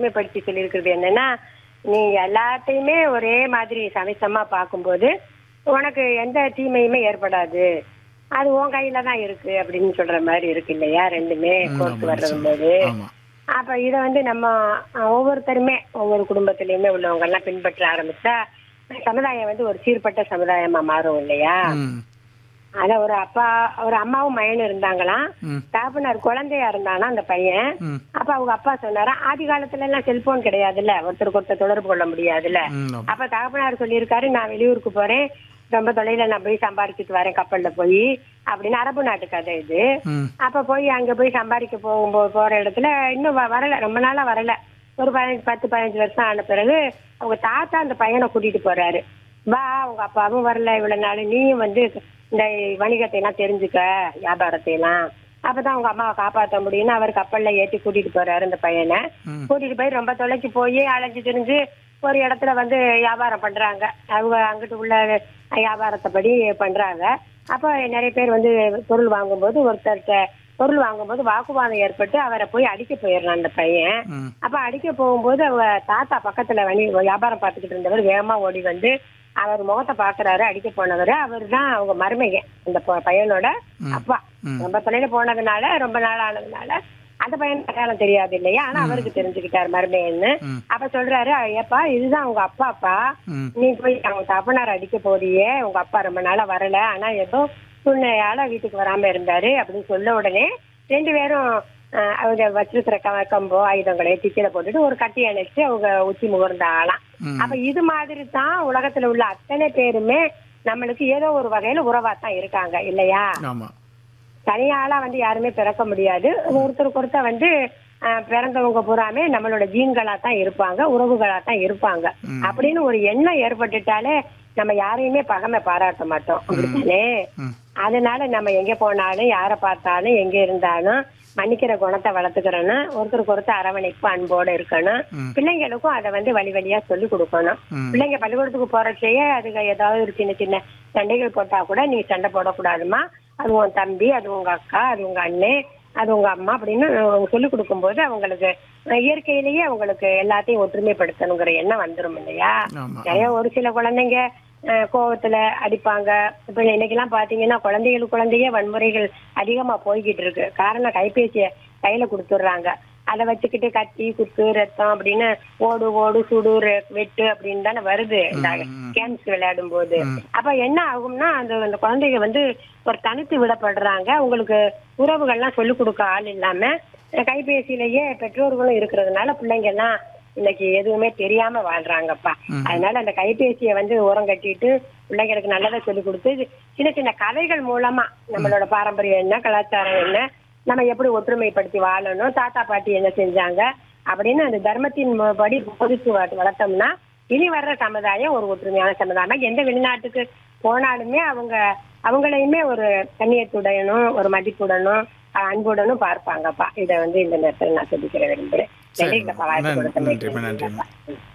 ஒற்றுமைப்படுத்தி சொல்லியிருக்கிறது என்னன்னா நீ எல்லாத்தையுமே ஒரே மாதிரி சமிசமா பார்க்கும்போது உனக்கு எந்த தீமையுமே ஏற்படாது அது உன் கையில தான் இருக்கு அப்படின்னு சொல்ற மாதிரி இருக்கு இல்லையா ரெண்டுமே கோர்த்து வர்றது போது ஆமா அப்ப இத வந்து நம்ம அஹ், ஒவ்வொருத்தருமே ஒவ்வொரு குடும்பத்திலயுமே உள்ளவங்க எல்லாம் பின்பற்ற ஆரம்பிச்சா சமுதாயம் வந்து ஒரு சீர்பட்ட சமுதாயமா மாறும் இல்லையா ம் அத ஒரு அப்பா ஒரு அம்மாவும் மயனும் இருந்தாங்களாம் ம் தகப்பனார் குழந்தையா இருந்தானா அந்த பையன் ம் அப்ப அவங்க அப்பா சொன்னாரா ஆதி காலத்துல எல்லாம் செல்போன் கிடையாதுல்ல ஒருத்தருக்கு ஒருத்தர் தொடர்பு கொள்ள முடியாதுல்ல ம் ஆமா. அப்ப தகப்பனார் சொல்லியிருக்காரு நான் வெளியூருக்கு போறேன் ரொம்ப தொலைல நான் போய் சம்பாரிச்சிட்டு வரேன் கப்பல்ல போய் அப்படின்னு அரபு நாட்டு கதை இது ம் அப்ப போய் அங்க போய் சம்பாதிக்க போகும்போது போற இடத்துல இன்னும் வ- வரல ரொம்ப நாளா வரல ஒரு பதினஞ்சு பத்து பதினஞ்சு வருஷம் ஆன பிறகு அவங்க தாத்தா அந்த பையனை கூட்டிட்டு போறாரு வா உங்க அப்பாவும் வரல இவ்வளவு நாள் நீயும் வந்து இந்த வணிகத்தை எல்லாம் தெரிஞ்சுக்க வியாபாரத்தை எல்லாம் அப்பதான் உங்க அம்மாவை காப்பாத்த முடியும்னு அவர் கப்பல்ல ஏத்தி கூட்டிட்டு போறாரு இந்த பையனை ம். கூட்டிட்டு போய் ரொம்ப தொலைக்கு போய் அலைஞ்சு திரிஞ்சு ஒரு இடத்துல வந்து வியாபாரம் பண்றாங்க அவங்க அங்கிட்டு உள்ள வியாபாரத்தை படி பண்றாங்க அப்ப நிறைய பேர் வந்து பொருள் வாங்கும்போது ஒருத்தர்கிட்ட பொருள் வாங்கும்போது வாக்குவாதம் ஏற்பட்டு அவரை போய் அடிக்க போயிடுறான் அந்த பையன் ம் அப்ப அடிக்க போகும்போது அவங்க தாத்தா பக்கத்துல வணி வியாபாரம் பார்த்துக்கிட்டு இருந்தவர் வேகமா ஓடி வந்து அவர் முகத்தை பாக்குறாரு அடிக்க போனவர் அவர் தான் அவங்க மருமைக அந்த ப- பையனோட அப்பா ம். ரொம்ப தொலைல போனதுனால ரொம்ப நாள் ஆனதுனால அந்த பையன் அடையாளம் தெரியாது இல்லையா ஆனா அவருக்கு தெரிஞ்சுக்கிட்டாரு மருமையன்னு ம். அப்ப சொல்றாரு ஏப்பா இதுதான் உங்க அப்பாப்பா ம் நீ போய் அவங்க தப்பனார் அடிக்க போறியே உங்க அப்பா ரொம்ப நாளா வரல ஆனா ஏதோ சூழ்நிலையால வீட்டுக்கு வராம இருந்தாரு அப்படின்னு சொல்ல உடனே ரெண்டு பேரும் அஹ், அவங்க வச்சிருக்கிற க- கம்போ ஆயுதங்களை திக்கில போட்டுட்டு ஒரு கட்டி அணைச்சு அவங்க உச்சி முகர்ந்த ஆளாம் ம். அப்ப இது மாதிரி தான் உலகத்துல உள்ள அத்தனை பேருமே நம்மளுக்கு ஏதோ ஒரு வகையில உறவா தான் இருக்காங்க இல்லையா ஆமா தனியாளா வந்து யாருமே பிறக்க முடியாது ஒருத்தருக்கு ஒருத்தர் வந்து அஹ், பிறந்தவங்க பூராமே நம்மளோட ஜீன்களா தான் இருப்பாங்க உறவுகளா தான் இருப்பாங்க ம். அப்படின்னு ஒரு எண்ணம் ஏற்பட்டுட்டாலே நம்ம யாரையுமே பகமை பாராட்ட மாட்டோம் அப்படித்தானே ம் அதனால நம்ம எங்க போனாலும் யாரை பார்த்தாலும் எங்க இருந்தாலும் மன்னிக்கிற குணத்தை வளர்த்துக்கிறோன்னு ஒருத்தருக்கு ஒருத்தர் அரவணைப்பு அன்போட இருக்கணும் ம். பிள்ளைங்களுக்கும் அதை வந்து வழி வழியா சொல்லி கொடுக்கணும் ம். பிள்ளைங்க பள்ளிக்கூடத்துக்கு போறச்சேயே அதுங்க ஏதாவது ஒரு சின்ன சின்ன சண்டைகள் போட்டா கூட நீ சண்டை போடக்கூடாதுமா அது உன் தம்பி அது உங்க அக்கா அது உங்க அண்ணே அது உங்க அம்மா அப்படின்னு அவங்க சொல்லி கொடுக்கும்போது அவங்களுக்கு அஹ், இயற்கையிலேயே அவங்களுக்கு எல்லாத்தையும் ஒற்றுமைப்படுத்தணுங்கிற எண்ணம் வந்துரும் இல்லையா ஆமா நிறைய ஒரு சில குழந்தைங்க அஹ், கோவத்துல அடிப்பாங்க இப்ப இன்னைக்கெல்லாம் பாத்தீங்கன்னா குழந்தைகள் குழந்தையே வன்முறைகள் அதிகமா போய்கிட்டு இருக்கு காரணம் கைபேசிய கையில கொடுத்துடுறாங்க அதை வச்சுக்கிட்டு கத்தி குத்து ரத்தம் அப்படின்னு ஓடு ஓடு சுடு ரெ- வெட்டு அப்படின்னு தானே வருது இந்த கேம்ஸ் விளையாடும் போது அப்ப என்ன ஆகும்னா அந்த அந்த குழந்தைங்க வந்து ஒரு தனித்து விடப்படுறாங்க உங்களுக்கு உறவுகள்லாம் சொல்லிக் கொடுக்க ஆள் இல்லாம அஹ், கைபேசியிலேயே பெற்றோர்களும் இருக்கிறதுனால பிள்ளைங்க எல்லாம் இன்னைக்கு எதுவுமே தெரியாம வாழ்றாங்கப்பா அதனால அந்த கைபேசியை வந்து ஓரம் கட்டிட்டு பிள்ளைங்களுக்கு நல்லதை சொல்லி கொடுத்து சின்ன சின்ன கதைகள் மூலமா நம்மளோட பாரம்பரியம் என்ன கலாச்சாரம் என்ன நம்ம எப்படி ஒற்றுமைப்படுத்தி வாழணும் தாத்தா பாட்டி என்ன செஞ்சாங்க அப்படின்னு அந்த தர்மத்தின் மு- படி பொதுத்து வ- வளர்த்தோம்னா இனி வர்ற சமுதாயம் ஒரு ஒற்றுமையான சமுதாயம் எந்த வெளிநாட்டுக்கு போனாலுமே அவங்க அவங்களையுமே ஒரு கண்ணியத்துடனும் ஒரு மதிப்புடனும் அஹ், அன்புடனும் பார்ப்பாங்கப்பா இதை வந்து இந்த நேரத்தில் நான் சொல்லிக்கிற விரும்புறேன் சரி. நன்றி இந்த வாய்ப்பு நன்றி, கொடுத்தமைக்கு நன்றி, நன்றி. நன்றிப்பா.